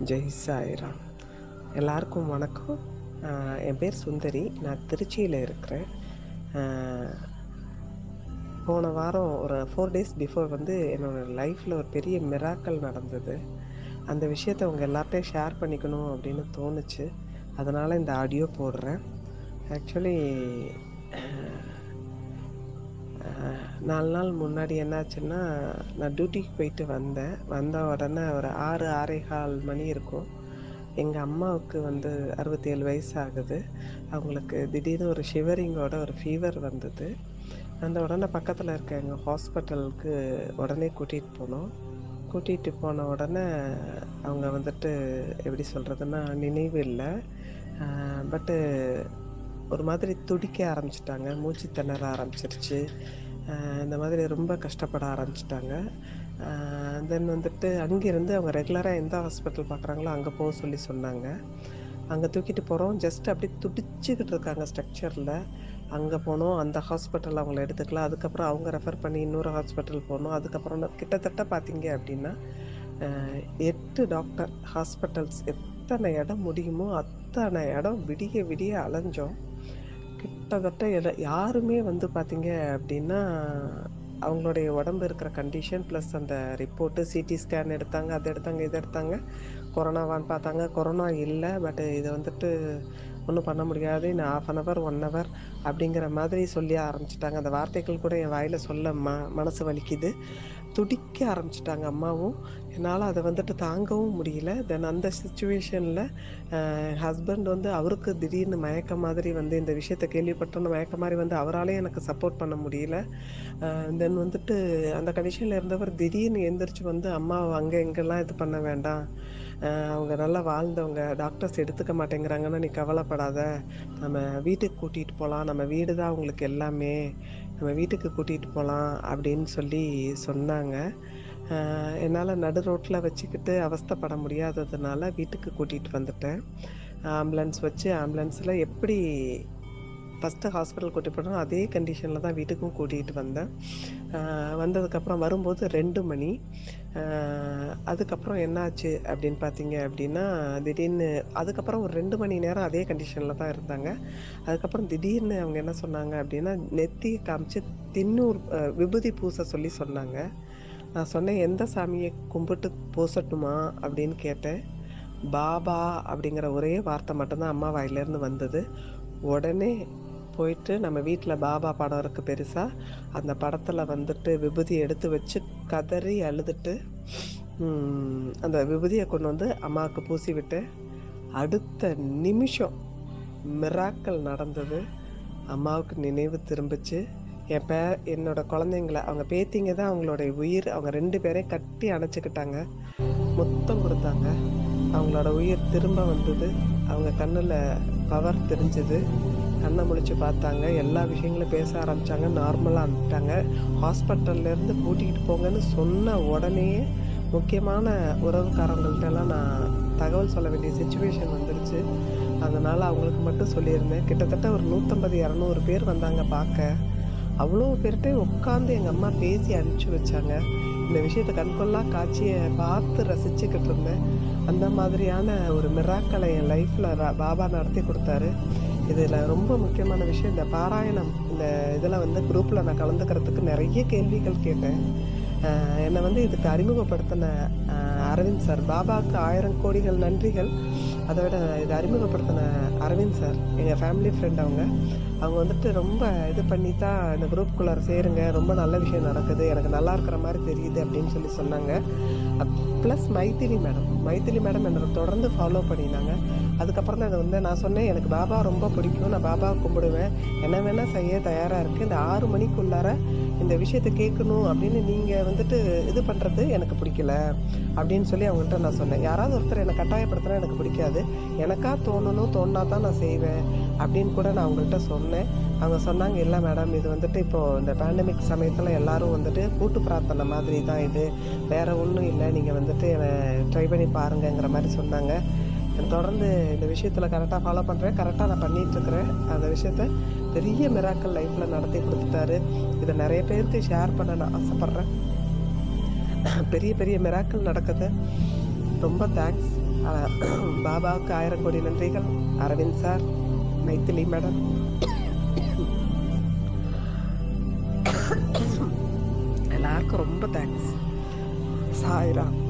ஜெய் சாய்ராம் எல்லாருக்கும் வணக்கம் ஆஹ் என் பேர் சுந்தரி நான் திருச்சியில் இருக்கிறேன் ஆஹ் போன வாரம் ஒரு ஃபோர் டேஸ் பிஃபோர் வந்து என்னோடய லைஃப்பில் ஒரு பெரிய மிராக்கல் நடந்தது அந்த விஷயத்தை உங்கள் எல்லார்ட்டையும் ஷேர் பண்ணிக்கணும் அப்படின்னு தோணுச்சு அதனால் இந்த ஆடியோ போடுறேன் ஆக்சுவலி நாலு நாள் முன்னாடி என்னாச்சுன்னா நான் டியூட்டிக்கு போயிட்டு வந்தேன் வந்த உடனே ஒரு ஆறு ஆறே கால் மணி இருக்கும் எங்கள் அம்மாவுக்கு வந்து அறுபத்தேழு வயசு ஆகுது அவங்களுக்கு திடீர்னு ஒரு ஷிவரிங்கோட ஒரு ஃபீவர் வந்தது அந்த உடனே பக்கத்தில் இருக்க எங்கள் ஹாஸ்பிட்டலுக்கு உடனே கூட்டிகிட்டு போனோம் கூட்டிகிட்டு போன உடனே அவங்க வந்துட்டு எப்படி சொல்கிறதுன்னா நினைவு இல்லை பட்டு ஒரு மாதிரி துடிக்க ஆரம்பிச்சிட்டாங்க மூச்சு திணற ஆரம்பிச்சிருச்சு ஆஹ் இந்த மாதிரி ரொம்ப கஷ்டப்பட ஆரம்பிச்சிட்டாங்க தென் வந்துட்டு அங்கேருந்து அவங்க ரெகுலராக எந்த ஹாஸ்பிட்டல் பார்க்குறாங்களோ அங்கே போக சொல்லி சொன்னாங்க அங்கே தூக்கிட்டு போகிறோம் ஜஸ்ட் அப்படியே துடிச்சுக்கிட்டு இருக்காங்க ஸ்ட்ரக்சரில் அங்கே போனோம் அந்த ஹாஸ்பிட்டல் அவங்கள எடுத்துக்கலாம் அதுக்கப்புறம் அவங்க ரெஃபர் பண்ணி இன்னொரு ஹாஸ்பிட்டல் போனோம் அதுக்கப்புறம் கிட்டத்தட்ட பார்த்தீங்க அப்படின்னா ஆஹ் எட்டு டாக்டர் ஹாஸ்பிட்டல்ஸ் எத்தனை இடம் முடியுமோ அத்தனை இடம் விடிய விடிய அலைஞ்சோம் கிட்டத்தட்ட எட யாருமே வந்து பார்த்தீங்க அப்படின்னா அவங்களுடைய உடம்பு இருக்கிற கண்டிஷன் ப்ளஸ் அந்த ரிப்போர்ட்டு சிடி ஸ்கேன் எடுத்தாங்க அதை எடுத்தாங்க இதை எடுத்தாங்க கொரோனாவான்னு பார்த்தாங்க கொரோனா இல்லை பட் இதை வந்துட்டு ஒன்றும் பண்ண முடியாது இன்னும் half an hour one hour அப்படிங்கிற மாதிரி சொல்லி ஆரம்பிச்சிட்டாங்க அந்த வார்த்தைகள் கூட என் வாயில் சொல்ல ம மனசு வலிக்குது துடிக்க ஆரம்பிச்சிட்டாங்க அம்மாவும் என்னால் அதை வந்துட்டு தாங்கவும் முடியல தென் அந்த சுச்சுவேஷனில் ஹஸ்பண்ட் வந்து அவருக்கு திடீர்னு மயக்க மாதிரி வந்து இந்த விஷயத்தை கேள்விப்பட்டோன்னு மயக்க மாதிரி வந்து அவராலே எனக்கு சப்போர்ட் பண்ண முடியல தென் வந்துட்டு அந்த கண்டிஷனில் இருந்தவர் திடீர்னு எந்திரிச்சு வந்து அம்மா அங்கே எங்கெல்லாம் இது பண்ண வேண்டாம் அஹ் அவங்க நல்லா வாழ்ந்தவங்க டாக்டர்ஸ் எடுத்துக்க மாட்டேங்கிறாங்கன்னா நீ கவலைப்படாத நம்ம வீட்டுக்கு கூட்டிகிட்டு போகலாம் நம்ம வீடு தான் அவங்களுக்கு எல்லாமே நம்ம வீட்டுக்கு கூட்டிகிட்டு போகலாம் அப்படின்னு சொல்லி சொன்னாங்க அஹ் என்னால் நடு ரோட்டில் வச்சுக்கிட்டு அவஸ்தைப்பட முடியாததுனால வீட்டுக்கு கூட்டிகிட்டு வந்துட்டேன் ஆம்புலன்ஸ் வச்சு ஆம்புலன்ஸில் எப்படி ஃபஸ்ட்டு ஹாஸ்பிட்டல் கூட்டிகிட்டு போனோம் அதே கண்டிஷனில் தான் வீட்டுக்கும் கூட்டிகிட்டு வந்தேன் ஆஹ் வந்ததுக்கப்புறம் வரும்போது ரெண்டு மணி ஆஹ் அதுக்கப்புறம் என்னாச்சு அப்படின்னு பார்த்தீங்க அப்படின்னா திடீர்னு அதுக்கப்புறம் ஒரு ரெண்டு மணி நேரம் அதே கண்டிஷனில் தான் இருந்தாங்க அதுக்கப்புறம் திடீர்னு அவங்க என்ன சொன்னாங்க அப்படின்னா நெத்தியை காமிச்சு தின்னூர் ஆஹ் விபூதி பூச சொல்லி சொன்னாங்க நான் சொன்னேன் எந்த சாமியை கும்பிட்டு பூசட்டுமா அப்படின்னு கேட்டேன் பாபா அப்படிங்கிற ஒரே வார்த்தை மட்டும்தான் அம்மா வாயிலேருந்து வந்தது உடனே போயிட்டு நம்ம வீட்டில் பாபா படம் இருக்குது பெருசாக அந்த படத்தில் வந்துட்டு விபூதி எடுத்து வச்சு கதறி அழுதுட்டு ம், அந்த விபூதியை கொண்டு வந்து அம்மாவுக்கு பூசி விட்டு அடுத்த நிமிஷம் மிராக்கள் நடந்தது அம்மாவுக்கு நினைவு திரும்பிச்சு என் பே என்னோட குழந்தைங்கள அவங்க பேத்திங்க தான் அவங்களுடைய உயிர் அவங்க ரெண்டு பேரையும் கட்டி அணைச்சிக்கிட்டாங்க முத்தம் கொடுத்தாங்க அவங்களோட உயிர் திரும்ப வந்தது அவங்க கண்ணில் பவர் தெரிஞ்சது கண்ணை முழிச்சு பார்த்தாங்க எல்லா விஷயங்களும் பேச ஆரம்பித்தாங்க நார்மலாக அனுப்பிட்டாங்க ஹாஸ்பிட்டல்லேருந்து கூட்டிகிட்டு போங்கன்னு சொன்ன உடனேயே முக்கியமான உறவுக்காரங்கள்ட்டெல்லாம் நான் தகவல் சொல்ல வேண்டிய சுச்சுவேஷன் வந்துருச்சு அதனால் அவங்களுக்கு மட்டும் சொல்லியிருந்தேன் கிட்டத்தட்ட ஒரு நூற்றம்பது இரநூறு பேர் வந்தாங்க பார்க்க அவ்வளோ பேர்கிட்ட உட்காந்து எங்கள் அம்மா பேசி அனுப்பிச்சி வச்சாங்க இந்த விஷயத்தை கண்கொள்ளா காட்சியை பார்த்து ரசிச்சுக்கிட்டு இருந்தேன் அந்த மாதிரியான ஒரு மிராக்களை என் லைஃப்பில் பாபா நடத்தி கொடுத்தாரு இதில் ரொம்ப முக்கியமான விஷயம் இந்த பாராயணம் இந்த இதில் வந்து குரூப்பில் நான் கலந்துக்கிறதுக்கு நிறைய கேள்விகள் கேட்டேன் ஆஹ் என்னை வந்து இதுக்கு அறிமுகப்படுத்தின ஆஹ் அரவிந்த் சார் பாபாவுக்கு ஆயிரம் கோடிகள் நன்றிகள் அதை விட இது அறிமுகப்படுத்தின அரவிந்த் சார் எங்கள் ஃபேமிலி ஃப்ரெண்ட் அவங்க அவங்க வந்துட்டு ரொம்ப இது பண்ணி தான் இந்த குரூப்புக்குள்ளார சேருங்க ரொம்ப நல்ல விஷயம் நடக்குது எனக்கு நல்லா இருக்கிற மாதிரி தெரியுது அப்படின்னு சொல்லி சொன்னாங்க plus Maithili madam Maithili madam என்னை தொடர்ந்து ஃபாலோ பண்ணினாங்க அதுக்கப்புறம் தான் அதை வந்து நான் சொன்னேன் எனக்கு பாபா ரொம்ப பிடிக்கும் நான் பாபாவை கும்பிடுவேன் என்ன வேணால் செய்ய தயாராக இருக்குது இந்த ஆறு மணிக்குள்ளார இந்த விஷயத்தை கேட்கணும் அப்படின்னு நீங்கள் வந்துட்டு இது பண்ணுறது எனக்கு பிடிக்கல அப்படின்னு சொல்லி அவங்கள்ட்ட நான் சொன்னேன் யாராவது ஒருத்தர் என்னை கட்டாயப்படுத்தினா எனக்கு பிடிக்காது எனக்கா தோணணும் தோணுனா தான் நான் செய்வேன் அப்படின்னு கூட நான் அவங்கள்ட்ட சொன்னேன் அவங்க சொன்னாங்க இல்லை மேடம் இது வந்துட்டு இப்போது இந்த பேண்டமிக் சமயத்தில் எல்லாரும் வந்துட்டு கூட்டு பிரார்த்தனை மாதிரி தான் இது வேற ஒன்றும் இல்லை நீங்கள் வந்துட்டு என்னை ட்ரை பண்ணி பாருங்கங்கிற மாதிரி சொன்னாங்க நான் தொடர்ந்து இந்த விஷயத்தில் கரெக்டாக ஃபாலோ பண்ணுறேன் கரெக்டாக நான் பண்ணிகிட்ருக்கிறேன் அந்த விஷயத்த பெரிய மிராக்கள் லைஃப்பில் நடத்தி கொடுத்துட்டாரு இதை நிறைய பேருக்கு ஷேர் பண்ண நான் ஆசைப்பட்றேன் பெரிய பெரிய மிராக்கள் நடக்குது ரொம்ப தேங்க்ஸ் அஹ், பாபாவுக்கு ஆயிரம் கோடி நன்றிகள் அரவிந்த் சார் மைத்திலி மேடம் எல்லாருக்கும் ரொம்ப தேங்க்ஸ் சாய்ராம்